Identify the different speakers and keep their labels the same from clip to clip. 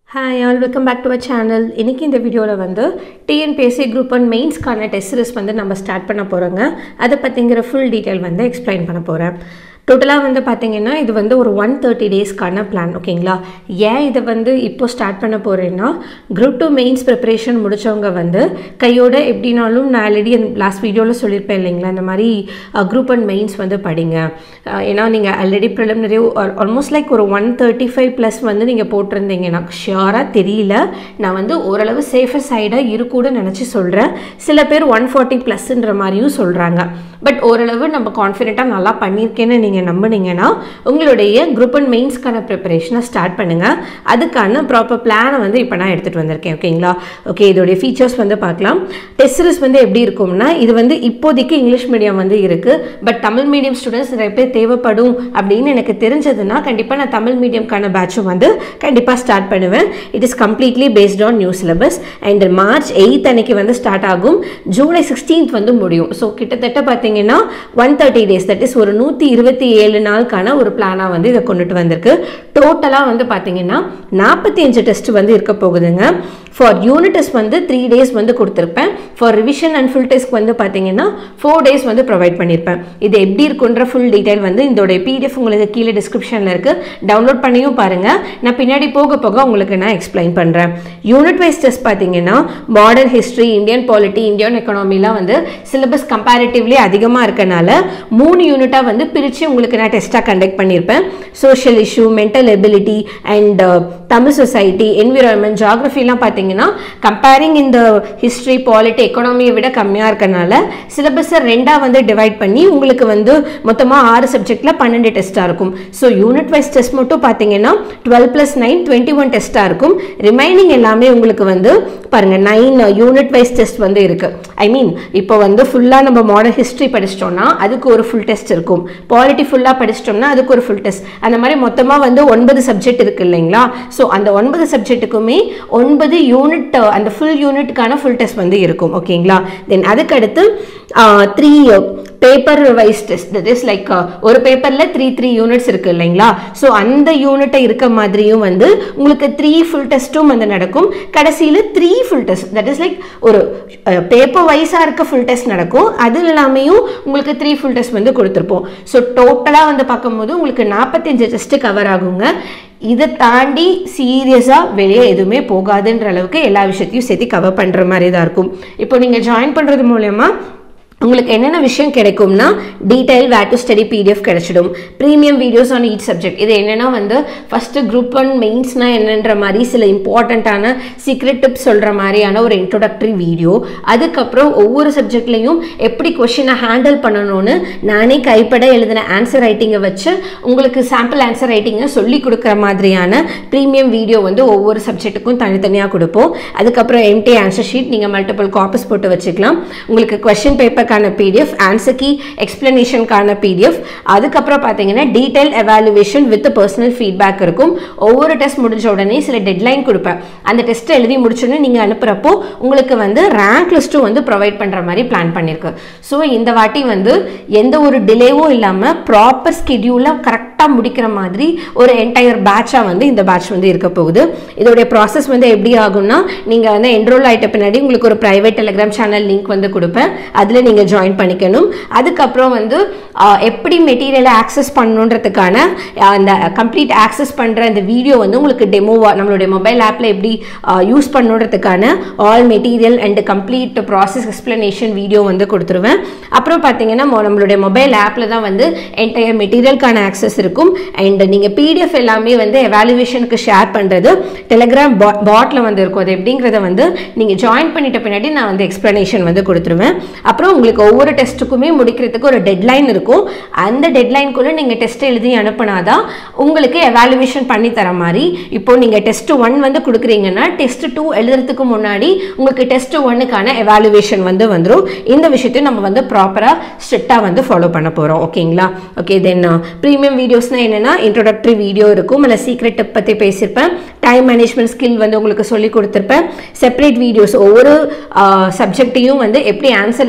Speaker 1: hi all welcome back to our channel இன்றைக்கி இந்த வீடியோவில் வந்து டிஎன்பிஎஸ்சி குரூப் ஒன் மெயின்ஸ்க்கான டெஸ்ட் சீரிஸ் வந்து நம்ம ஸ்டார்ட் பண்ண போகிறோங்க அதை பற்றிங்கிற ஃபுல் டீட்டெயில் வந்து எக்ஸ்பிளைன் பண்ண போகிறேன் டோட்டலாக வந்து பார்த்தீங்கன்னா இது வந்து ஒரு ஒன் தேர்ட்டி டேஸ்க்கான பிளான் ஓகேங்களா ஏன் இதை வந்து இப்போ ஸ்டார்ட் பண்ண போகிறேன்னா குரூப் டூ மெயின்ஸ் ப்ரிப்பரேஷன் முடித்தவங்க வந்து கையோட எப்படினாலும் நான் ஆல்ரெடி லாஸ்ட் வீடியோவில் சொல்லியிருப்பேன் இல்லைங்களா இந்த மாதிரி குரூப் ஒன் மெயின்ஸ் வந்து படிங்க அஹ் ஏன்னா நீங்கள் ஆல்ரெடி ப்ரிலிமினரி ஆல்மோஸ்ட் லைக் ஒரு ஒன் தேர்ட்டி ஃபைவ் ப்ளஸ் வந்து நீங்கள் போட்டிருந்தீங்க எனக்கு ஷியோராக தெரியல நான் வந்து ஓரளவு சேஃபஸ்ட் சைடாக இருக்கும்னு நினச்சி சொல்கிறேன் சில பேர் ஒன் ஃபார்ட்டி ப்ளஸ்ன்ற மாதிரியும் சொல்கிறாங்க பட் ஓரளவு நம்ம கான்ஃபிடென்ட்டாக நல்லா பண்ணியிருக்கேன்னு நீங்கள் நம்புனீங்கன்னா உங்களுடைய குரூப் அண்ட் மெயின்ஸ்க்கான ப்ரிப்பரேஷனை ஸ்டார்ட் பண்ணுங்கள் அதுக்கான ப்ராப்பர் பிளானை வந்து இப்போ நான் எடுத்துகிட்டு வந்திருக்கேன் ஓகேங்களா ஓகே இதோடைய ஃபீச்சர்ஸ் வந்து பார்க்கலாம் டெஸ்ட் சீரிஸ் வந்து எப்படி இருக்கும்னா இது வந்து இப்போதைக்கு இங்கிலீஷ் மீடியம் வந்து இருக்குது பட் தமிழ் மீடியம் ஸ்டூடெண்ட்ஸ் நிறைய பேர் தேவைப்படும் அப்படின்னு எனக்கு தெரிஞ்சதுன்னா கண்டிப்பாக நான் தமிழ் மீடியம்க்கான பேட்சும் வந்து கண்டிப்பாக ஸ்டார்ட் பண்ணுவேன் it is completely based on new syllabus and March eighth அன்னைக்கு வந்து ஸ்டார்ட் ஆகும் ஜூலை சிக்ஸ்டீன்த் வந்து முடியும் ஸோ கிட்டத்தட்ட பார்த்தீங்கன்னா one thirty days that is ஒரு நூற்றி இருபத்தி ஏழு நாளுக்கான ஒரு பிளானாக வந்து இதை கொண்டுட்டு வந்திருக்கு டோட்டலாக வந்து பார்த்தீங்கன்னா நாற்பத்தி அஞ்சு டெஸ்ட் வந்து இருக்க போகுதுங்க ஃபார் யூனிட் டெஸ்ட் வந்து த்ரீ டேஸ் வந்து கொடுத்துருப்பேன் for revision and full test வந்து பார்த்தீங்கன்னா ஃபோர் டேஸ் வந்து ப்ரொவைட் பண்ணியிருப்பேன் இது எப்படி இருக்குன்ற ஃபுல் டீடைல் வந்து இதோடைய பிடிஎஃப் உங்களுக்கு கீழே டிஸ்கிரிப்ஷனில் இருக்குது டவுன்லோட் பண்ணியும் பாருங்கள் நான் பின்னாடி போக போக உங்களுக்கு நான் எக்ஸ்பிளைன் பண்ணுறேன் யூனிட் வைஸ் டெஸ்ட் பார்த்தீங்கன்னா modern history Indian polity Indian எக்கனாமிலாம் வந்து சிலபஸ் கம்பேரிட்டிவ்லி அதிகமாக இருக்கனால மூணு யூனிட்டாக வந்து பிரித்து உங்களுக்கு நான் டெஸ்ட்டாக கண்டக்ட் பண்ணியிருப்பேன் social issue mental ability and Tamil society environment ஜாகிரஃபிலாம் பார்த்தீங்கன்னா கம்பேரிங் இந்த ஹிஸ்ட்ரி பாலிட்டி எக்கனாமியை விட கம்மியாக இருக்கனால சிலபஸை ரெண்டாக வந்து டிவைட் பண்ணி உங்களுக்கு வந்து மொத்தமாக ஆறு சப்ஜெக்டில் பன்னெண்டு டெஸ்ட்டாக இருக்கும் ஸோ யூனிட் வைஸ் டெஸ்ட் மட்டும் பார்த்தீங்கன்னா twelve plus nine twenty one டெஸ்ட்டாக இருக்கும் ரிமைனிங் எல்லாமே உங்களுக்கு வந்து பாருங்கள் நைன் யூனிட் வைஸ் டெஸ்ட் வந்து இருக்குது ஐ மீன் இப்போ வந்து ஃபுல்லாக நம்ம மாடர்ன் ஹிஸ்ட்ரி படிச்சிட்டோம்னா அதுக்கு ஒரு ஃபுல் டெஸ்ட் இருக்கும் பாலிட்டி ஃபுல்லாக படிச்சிட்டோம்னா அதுக்கு ஒரு ஃபுல் டெஸ்ட் அந்த மாதிரி மொத்தமாக வந்து ஒன்பது சப்ஜெக்ட் இருக்கு இல்லைங்களா ஸோ அந்த ஒன்பது சப்ஜெக்ட்டுக்குமே ஒன்பது யூனிட் அந்த ஃபுல் யூனிட்டுக்கான ஃபுல் டெஸ்ட் வந்து இருக்கும் ஓகேங்களா தென் அதுக்கடுத்து three paper wise test that is like ஒரு பேப்பரில் த்ரீ த்ரீ யூனிட்ஸ் இருக்குது இல்லைங்களா ஸோ அந்த யூனிட்டை இருக்க மாதிரியும் வந்து உங்களுக்கு த்ரீ ஃபுல் டெஸ்ட்டும் வந்து நடக்கும் கடைசியில் three full test that is like ஒரு பேப்பர் வைஸாக இருக்க ஃபுல் டெஸ்ட் நடக்கும் அது எல்லாமேயும் உங்களுக்கு த்ரீ ஃபுல் டெஸ்ட் வந்து கொடுத்துருப்போம் ஸோ டோட்டலாக வந்து பார்க்கும்போது உங்களுக்கு நாற்பத்தஞ்சு டெஸ்ட்டு கவர் ஆகுங்க இதை தாண்டி சீரியஸாக வெளியே எதுவுமே போகாதுன்ற அளவுக்கு எல்லா விஷயத்தையும் சேர்த்து கவர் பண்ணுற மாதிரி தான் இருக்கும் இப்போ நீங்கள் ஜாயின் பண்ணுறது மூலயமா உங்களுக்கு என்னென்ன விஷயம் கிடைக்கும்னா detail where to study PDF கிடைச்சிடும் premium videos on each subject இது என்னென்னா வந்து ஃபஸ்ட்டு குரூப் ஒன் மெயின்ஸ்னால் என்னன்ற மாதிரி சில இம்பார்ட்டண்ட்டான சீக்ரெட் டிப்ஸ் சொல்கிற மாதிரியான ஒரு இன்ட்ரோடக்டரி வீடியோ அதுக்கப்புறம் ஒவ்வொரு சப்ஜெக்ட்லையும் எப்படி கொஷினை ஹேண்டில் பண்ணணும்னு நானே கைப்பட எழுதின ஆன்சர் ரைட்டிங்கை வச்சு உங்களுக்கு சாம்பிள் ஆன்சர் ரைட்டிங்கை சொல்லி கொடுக்குற மாதிரியான ப்ரீமியம் வீடியோ வந்து ஒவ்வொரு சப்ஜெக்ட்டுக்கும் தனித்தனியாக கொடுப்போம் அதுக்கப்புறம் எம்டி ஆன்சர் ஷீட் நீங்கள் மல்டிபிள் காப்பீஸ் போட்டு வச்சுக்கலாம் உங்களுக்கு கொஷின் பேப்பர் பேப்பருக்கான பிடிஎஃப் ஆன்சர் கீ எக்ஸ்பிளனேஷனுக்கான பிடிஎஃப் அதுக்கப்புறம் பார்த்தீங்கன்னா detail evaluation with personal feedback இருக்கும் ஒவ்வொரு டெஸ்ட் முடிஞ்ச உடனே சில டெட்லைன் கொடுப்பேன் அந்த டெஸ்ட் எழுதி முடிச்சோன்னே நீங்கள் அனுப்புகிறப்போ உங்களுக்கு வந்து ரேங்க் லிஸ்ட்டும் வந்து ப்ரொவைட் பண்ணுற மாதிரி பிளான் பண்ணியிருக்கு ஸோ இந்த வாட்டி வந்து எந்த ஒரு டிலேவும் இல்லாமல் ப்ராப்பர் ஸ்கெடியூலாக கரெக்டாக முடிக்கிற மாதிரி ஒரு என்டையர் பேட்சாக வந்து இந்த பேட்ச் வந்து இருக்க போகுது இதோடைய ப்ராசஸ் வந்து எப்படி ஆகும்னா நீங்கள் வந்து என்ரோல் ஆகிட்ட பின்னாடி உங்களுக்கு ஒரு ப்ரைவேட் டெலிகிராம் சேனல் லிங்க் வந்து கொடுப்பேன் அதில் நீங்கள் ஜாயின் பண்ணிக்கணும் அதுக்கப்புறம் வந்து எப்படி மெட்டீரியலை ஆக்சஸ் பண்ணணுன்றதுக்கான அந்த கம்ப்ளீட் ஆக்சஸ் பண்ணுற அந்த வீடியோ வந்து உங்களுக்கு டெமோவாக நம்மளுடைய மொபைல் ஆப்பில் எப்படி யூஸ் பண்ணுறதுக்கான all material and complete process explanation video வந்து கொடுத்துருவேன் அப்புறம் பார்த்தீங்கன்னா நம்மளுடைய மொபைல் ஆப்பில் தான் வந்து என்டையர் மெட்டீரியலுக்கான ஆக்சஸ் இருக்கும் அண்ட் நீங்கள் பிடிஎஃப் எல்லாமே வந்து எவாலுவேஷனுக்கு ஷேர் பண்ணுறது டெலிகிராம் பாட்டில் வந்து இருக்கும் அது எப்படிங்கிறத வந்து நீங்கள் ஜாயின் பண்ணிட்ட பின்னாடி நான் வந்து எக்ஸ்ப்ளனேஷன் வந்து கொடுத்துருவேன் அப்புறம் உங்களுக்கு ஒவ்வொரு டெஸ்ட்டுக்குமே முடிக்கிறதுக்கு ஒரு டெட்லைன் இருக்கும் அந்த டெட்லைனுக்குள்ளே நீங்கள் டெஸ்ட் எழுதி அனுப்புனாதான் உங்களுக்கு எவாலுவேஷன் பண்ணி தர மாதிரி இப்போ நீங்கள் டெஸ்ட் ஒன் வந்து கொடுக்குறீங்கன்னா டெஸ்ட் டூ எழுதுறதுக்கு முன்னாடி உங்களுக்கு டெஸ்ட் ஒன்னுக்கான எவாலுவேஷன் வந்து வந்துடும் இந்த விஷயத்தையும் நம்ம வந்து ப்ராப்பராக ஸ்ட்ரிக்டாக வந்து ஃபாலோ பண்ண போகிறோம் ஓகேங்களா ஓகே தென் ப்ரீமியம் வீடியோஸ்னால் என்னென்னா இன்ட்ரோடக்டரி வீடியோ இருக்கும் இல்லை சீக்ரெட் டிப் பற்றி பேசியிருப்பேன் டைம் மேனேஜ்மெண்ட் ஸ்கில் வந்து உங்களுக்கு சொல்லி கொடுத்துருப்பேன் செப்பரேட் வீடியோஸ் ஒவ்வொரு சப்ஜெக்டையும் வந்து எப்படி ஆன்சர் எழுதணுன்ற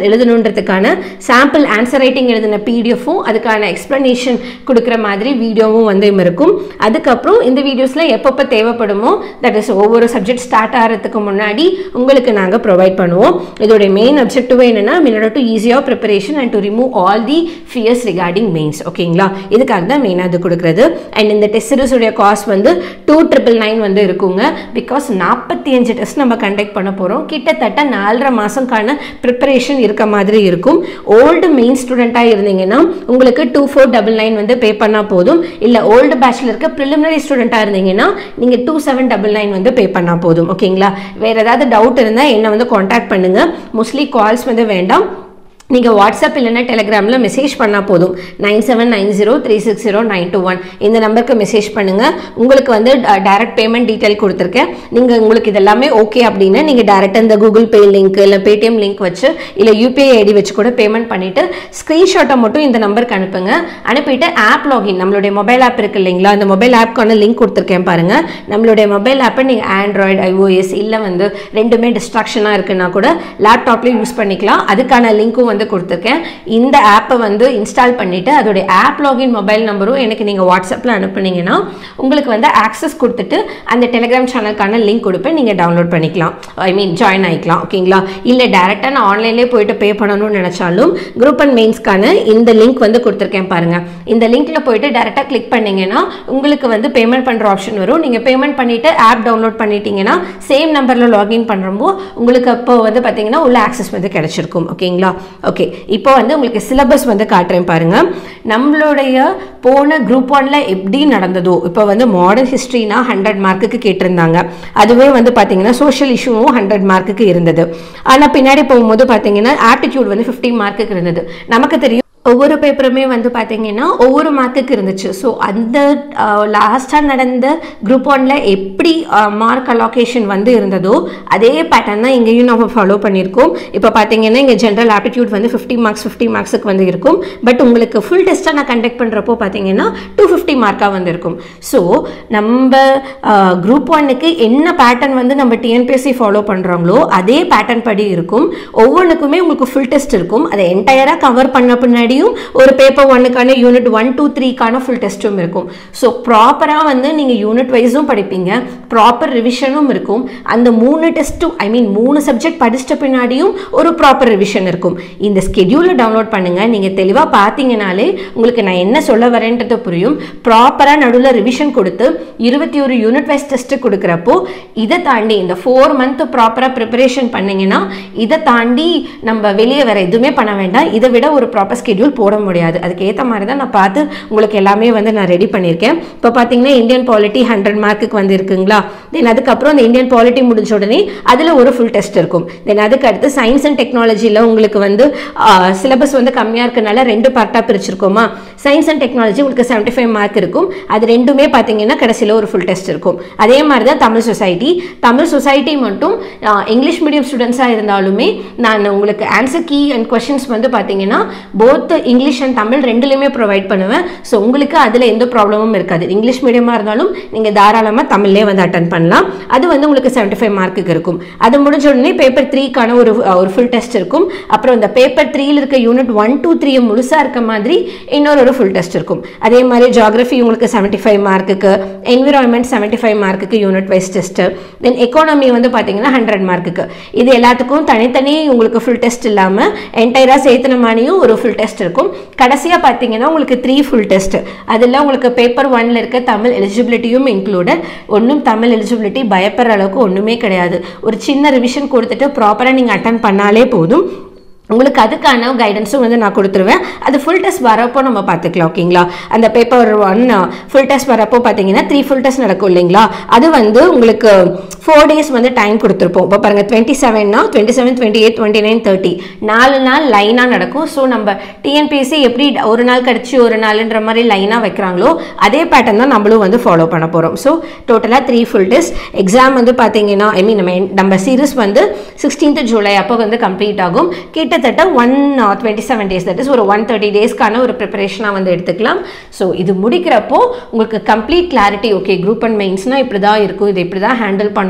Speaker 1: அப்படின்றதுக்கான சாம்பிள் ஆன்சர் ரைட்டிங் எழுதின பிடிஎஃப்பும் அதுக்கான எக்ஸ்ப்ளனேஷன் கொடுக்குற மாதிரி வீடியோவும் வந்து இருக்கும் அதுக்கப்புறம் இந்த வீடியோஸில் எப்பப்போ தேவைப்படுமோ தட் இஸ் ஒவ்வொரு சப்ஜெக்ட் ஸ்டார்ட் ஆகிறதுக்கு முன்னாடி உங்களுக்கு நாங்கள் ப்ரொவைட் பண்ணுவோம் இதோடைய மெயின் அப்ஜெக்டிவ் என்னன்னா மினோட டு ஈஸியாக preparation and to remove all the fears regarding mains ஓகேங்களா இதுக்காக தான் மெயினாக இது கொடுக்குறது அண்ட் இந்த டெஸ்ட் சீரிஸுடைய காஸ்ட் வந்து டூ ட்ரிபிள் நைன் வந்து இருக்குங்க பிகாஸ் நாற்பத்தி அஞ்சு டெஸ்ட் நம்ம கண்டக்ட் பண்ண போகிறோம் கிட்டத்தட்ட நாலரை மாதம்க்கான ப்ரிப்பரேஷன் இருக்க மாதிரி இருக்கும் ஓல்டு மெயின் ஸ்டூடெண்ட்டாக இருந்தீங்கன்னா உங்களுக்கு டூ ஃபோர் டபுள் நைன் வந்து பே பண்ணால் போதும் இல்லை ஓல்டு பேட்சில் இருக்க ப்ரிலிமினரி ஸ்டூடெண்ட்டாக இருந்தீங்கன்னா நீங்கள் டூ செவன் டபுள் நைன் வந்து பே பண்ணால் போதும் ஓகேங்களா வேறு ஏதாவது டவுட் இருந்தால் என்னை வந்து காண்டாக்ட் பண்ணுங்கள் மோஸ்ட்லி கால்ஸ் வந்து வேண்டாம் நீங்கள் வாட்ஸ்அப் இல்லைன்னா டெலிகிராமில் மெசேஜ் பண்ணால் போதும் nine seven nine zero three six zero nine two one இந்த நம்பருக்கு மெசேஜ் பண்ணுங்கள் உங்களுக்கு வந்து டைரக்ட் பேமெண்ட் டீட்டெயில் கொடுத்துருக்கேன் நீங்கள் உங்களுக்கு இதெல்லாமே ஓகே அப்படின்னு நீங்கள் டேரெக்டாக இந்த கூகுள் பே லிங்க் இல்லை பேடிஎம் லிங்க் வச்சு இல்லை யூபிஐ ஐடி வச்சு கூட பேமெண்ட் பண்ணிவிட்டு ஸ்க்ரீன்ஷாட்டை மட்டும் இந்த நம்பருக்கு அனுப்புங்க அனுப்பிட்டு ஆப் லாகின் நம்மளுடைய மொபைல் ஆப் இருக்குது இல்லைங்களா அந்த மொபைல் ஆப்க்கான லிங்க் கொடுத்துருக்கேன் பாருங்கள் நம்மளுடைய மொபைல் ஆப்பை நீங்கள் ஆண்ட்ராய்டு ஐஓஎஸ் இல்லை வந்து ரெண்டுமே டிஸ்ட்ராக்ஷனாக இருக்குன்னா கூட லேப்டாப்லேயும் யூஸ் பண்ணிக்கலாம் அதுக்கான லிங்க்கும் வந்து வந்து கொடுத்துருக்கேன் இந்த ஆப்பை வந்து இன்ஸ்டால் பண்ணிவிட்டு அதோடைய ஆப் லாகின் மொபைல் நம்பரும் எனக்கு நீங்கள் வாட்ஸ்அப்பில் அனுப்புனீங்கன்னா உங்களுக்கு வந்து ஆக்சஸ் கொடுத்துட்டு அந்த டெலிகிராம் சேனலுக்கான லிங்க் கொடுப்பேன் நீங்கள் டவுன்லோட் பண்ணிக்கலாம் ஐ மீன் ஜாயின் ஆகிக்கலாம் ஓகேங்களா இல்லை டேரெக்டாக நான் ஆன்லைன்லேயே போயிட்டு பே பண்ணணும்னு நினச்சாலும் குரூப் அண்ட் மெயின்ஸ்க்கான இந்த லிங்க் வந்து கொடுத்துருக்கேன் பாருங்கள் இந்த லிங்க்கில் போயிட்டு டேரெக்டாக கிளிக் பண்ணிங்கன்னா உங்களுக்கு வந்து பேமெண்ட் பண்ணுற ஆப்ஷன் வரும் நீங்கள் பேமெண்ட் பண்ணிவிட்டு ஆப் டவுன்லோட் பண்ணிட்டீங்கன்னா சேம் நம்பரில் லாகின் பண்ணுறப்போ உங்களுக்கு அப்போ வந்து பார்த்தீங்கன்னா உள்ள ஆக்சஸ் வந்து கிடச்சிருக்கும் ஓகேங்களா ஓகே இப்போ வந்து உங்களுக்கு சிலபஸ் வந்து காட்டுறேன் பாருங்க நம்மளுடைய போன குரூப் ஒன்ல எப்படி நடந்ததோ இப்போ வந்து மாடர்ன் ஹிஸ்ட்ரினா ஹண்ட்ரட் மார்க்குக்கு கேட்டிருந்தாங்க அதுவே வந்து பார்த்தீங்கன்னா சோஷியல் இஷ்யூவும் ஹண்ட்ரட் மார்க்குக்கு இருந்தது ஆனால் பின்னாடி போகும்போது பார்த்தீங்கன்னா ஆப்டிடியூட் வந்து ஃபிஃப்டி மார்க்குக்கு இருந்தது நமக்கு தெரியும் ஒவ்வொரு பேப்பருமே வந்து பார்த்தீங்கன்னா ஒவ்வொரு மார்க்குக்கு இருந்துச்சு ஸோ அந்த லாஸ்ட்டாக நடந்த குரூப் ஒன்ல எப்படி மார்க் அலோகேஷன் வந்து இருந்ததோ அதே பேட்டர்ன் தான் இங்கேயும் நம்ம ஃபாலோ பண்ணியிருக்கோம் இப்போ பார்த்தீங்கன்னா இங்கே ஜென்ரல் ஆப்டிடியூட் வந்து ஃபிஃப்டி மார்க்ஸ் ஃபிஃப்டி மார்க்ஸுக்கு வந்து இருக்கும் பட் உங்களுக்கு ஃபுல் டெஸ்ட்டாக நான் கண்டக்ட் பண்ணுறப்போ பார்த்தீங்கன்னா டூ ஃபிஃப்டி மார்க்காக வந்து இருக்கும் ஸோ நம்ம குரூப் ஒன்னுக்கு என்ன பேட்டர்ன் வந்து நம்ம டிஎன்பிஎஸ்சி ஃபாலோ பண்ணுறாங்களோ அதே பேட்டர்ன் படி இருக்கும் ஒவ்வொன்றுக்குமே உங்களுக்கு ஃபுல் டெஸ்ட் இருக்கும் அதை என்டையராக கவர் பண்ண பின்னாடி முன்னாடியும் ஒரு பேப்பர் ஒன்னுக்கான யூனிட் ஒன் டூ த்ரீக்கான ஃபுல் டெஸ்ட்டும் இருக்கும் ஸோ ப்ராப்பராக வந்து நீங்கள் யூனிட் வைஸும் படிப்பீங்க ப்ராப்பர் ரிவிஷனும் இருக்கும் அந்த மூணு டெஸ்ட்டும் ஐ மீன் மூணு சப்ஜெக்ட் படிச்சிட்ட பின்னாடியும் ஒரு ப்ராப்பர் ரிவிஷன் இருக்கும் இந்த ஸ்கெடியூலை டவுன்லோட் பண்ணுங்கள் நீங்கள் தெளிவாக பார்த்தீங்கனாலே உங்களுக்கு நான் என்ன சொல்ல வரேன்றது புரியும் ப்ராப்பராக நடுவில் ரிவிஷன் கொடுத்து இருபத்தி ஒரு யூனிட் வைஸ் டெஸ்ட்டு கொடுக்குறப்போ இதை தாண்டி இந்த ஃபோர் மந்த் ப்ராப்பராக ப்ரிப்பரேஷன் பண்ணிங்கன்னா இதை தாண்டி நம்ம வெளியே வேறு எதுவுமே பண்ண வேண்டாம் இதை விட ஒரு ப்ராப்பர் ஸ்கெடியூல் ஷெடியூல் போட முடியாது அதுக்கு ஏற்ற மாதிரி தான் நான் பார்த்து உங்களுக்கு எல்லாமே வந்து நான் ரெடி பண்ணியிருக்கேன் இப்போ பார்த்தீங்கன்னா இந்தியன் பாலிட்டி ஹண்ட்ரட் மார்க்குக்கு வந்து இருக்குங்களா தென் அதுக்கப்புறம் அந்த இந்தியன் பாலிட்டி முடிஞ்ச உடனே அதில் ஒரு ஃபுல் டெஸ்ட் இருக்கும் தென் அதுக்கு அடுத்து சயின்ஸ் அண்ட் டெக்னாலஜியில் உங்களுக்கு வந்து சிலபஸ் வந்து கம்மியாக இருக்கனால ரெண்டு பார்ட்டாக பிரிச்சிருக்கோமா சயின்ஸ் அண்ட் டெக்னாலஜி உங்களுக்கு செவன்ட்டி ஃபைவ் மார்க் இருக்கும் அது ரெண்டுமே பார்த்தீங்கன்னா கடைசியில் ஒரு ஃபுல் டெஸ்ட் இருக்கும் அதே மாதிரி தான் தமிழ் சொசைட்டி தமிழ் சொசைட்டி மட்டும் இங்கிலீஷ் மீடியம் ஸ்டூடெண்ட்ஸாக இருந்தாலுமே நான் உங்களுக்கு ஆன்சர் கீ அண்ட் கொஷின்ஸ் வந்து பார்த்தீங்கன்னா போத் இங்கிலீஷ் அண்ட் தமிழ் ரெண்டுலையுமே ப்ரொவைட் பண்ணுவேன் ஸோ உங்களுக்கு அதில் எந்த ப்ராப்ளமும் இருக்காது இங்கிலீஷ் மீடியமாக இருந்தாலும் நீங்கள் தாராளமாக தமிழ்லேயே வந்து அட்டன் பண்ணலாம் அது வந்து உங்களுக்கு செவன்ட்டி ஃபைவ் மார்க்குக்கு இருக்கும் அது முடிஞ்ச உடனே பேப்பர் த்ரீக்கான ஒரு ஒரு ஃபுல் டெஸ்ட் இருக்கும் அப்புறம் இந்த பேப்பர் த்ரீயில் இருக்க யூனிட் ஒன் டூ த்ரீ முழுசாக இருக்க மாதிரி இன்னொரு ஒரு ஃபுல் டெஸ்ட் இருக்கும் அதே மாதிரி ஜாகிரஃபி உங்களுக்கு செவன்ட்டி ஃபைவ் மார்க்குக்கு என்விரான்மெண்ட் செவன்ட்டி ஃபைவ் மார்க்குக்கு unit wise test then economy வந்து பார்த்தீங்கன்னா ஹண்ட்ரட் மார்க்குக்கு இது எல்லாத்துக்கும் தனித்தனி உங்களுக்கு ஃபுல் டெஸ்ட் இல்லாமல் என்டையராக சேர்த்துன மாதிரியும் ஒரு ஃபுல் டெஸ்ட் இருக்கும் கடைசியாக பார்த்தீங்கன்னா உங்களுக்கு த்ரீ ஃபுல் டெஸ்ட் அதில் உங்களுக்கு பேப்பர் ஒன்ல இருக்க தமிழ் எலிஜிபிலிட்டியும் இன்க்ளூடட் ஒன்றும் தமிழ் எலிஜிபிலிட்டி பயப்படுற அளவுக்கு ஒன்றுமே கிடையாது ஒரு சின்ன ரிவிஷன் கொடுத்துட்டு ப்ராப்பராக நீங்கள் அட்டன் பண்ணாலே போதும் உங்களுக்கு அதுக்கான கைடன்ஸும் வந்து நான் கொடுத்துருவேன் அது ஃபுல் டெஸ்ட் வரப்போ நம்ம பார்த்துக்கலாம் ஓகேங்களா அந்த பேப்பர் ஒன் ஃபுல் டெஸ்ட் வரப்போ பார்த்தீங்கன்னா த்ரீ ஃபுல் டெஸ்ட் நடக்கும் இல்லைங்களா அது வந்து உங்களுக்கு ஃபோர் டேஸ் வந்து டைம் கொடுத்துருப்போம் இப்போ பாருங்கள் டுவெண்ட்டி செவன்னா twenty seven twenty eight twenty nine thirty நாலு நாள் லைனாக நடக்கும் ஸோ நம்ம டிஎன்பிஎஸ்சி எப்படி ஒரு நாள் கழிச்சு ஒரு நாளுன்ற மாதிரி லைனாக வைக்கிறாங்களோ அதே பேட்டர்ன் தான் நம்மளும் வந்து ஃபாலோ பண்ண போகிறோம் ஸோ டோட்டலாக த்ரீ ஃபுல் டெஸ்ட் எக்ஸாம் வந்து பார்த்தீங்கன்னா ஐ மீன் நம்ம நம்ம சீரிஸ் வந்து சிக்ஸ்டீன்த் ஜூலை அப்போ வந்து கம்ப்ளீட் ஆகும் கிட்டத்தட்ட one twenty seven days that is ஒரு ஒன் தேர்ட்டி டேஸ்க்கான ஒரு ப்ரிப்பரேஷனாக வந்து எடுத்துக்கலாம் ஸோ இது முடிக்கிறப்போ உங்களுக்கு complete clarity okay group and மெயின்ஸ்னால் இப்படி தான் இருக்கும் இது இப்படி தான் ஹேண்டில் பண்ணணும்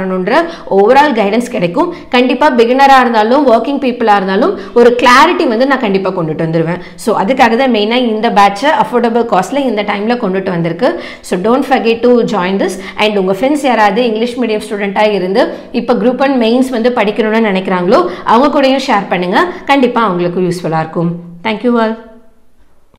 Speaker 1: பண்ணணுன்ற ஓவரால் கைடன்ஸ் கிடைக்கும் கண்டிப்பாக பிகினராக இருந்தாலும் ஒர்க்கிங் பீப்புளாக இருந்தாலும் ஒரு கிளாரிட்டி வந்து நான் கண்டிப்பாக கொண்டுட்டு வந்துடுவேன் ஸோ அதுக்காக தான் மெயினாக இந்த பேட்சை அஃபோர்டபுள் காஸ்ட்டில் இந்த டைமில் கொண்டுட்டு வந்திருக்கு so don't forget to join this and உங்கள் ஃப்ரெண்ட்ஸ் யாராவது இங்கிலீஷ் மீடியம் ஸ்டூடெண்ட்டாக இருந்து இப்போ குரூப் அண்ட் மெயின்ஸ் வந்து படிக்கணும்னு நினைக்கிறாங்களோ அவங்க கூடயும் ஷேர் பண்ணுங்கள் கண்டிப்பாக அவங்களுக்கு யூஸ்ஃபுல்லாக இருக்கும் தேங்க்யூ ஆல்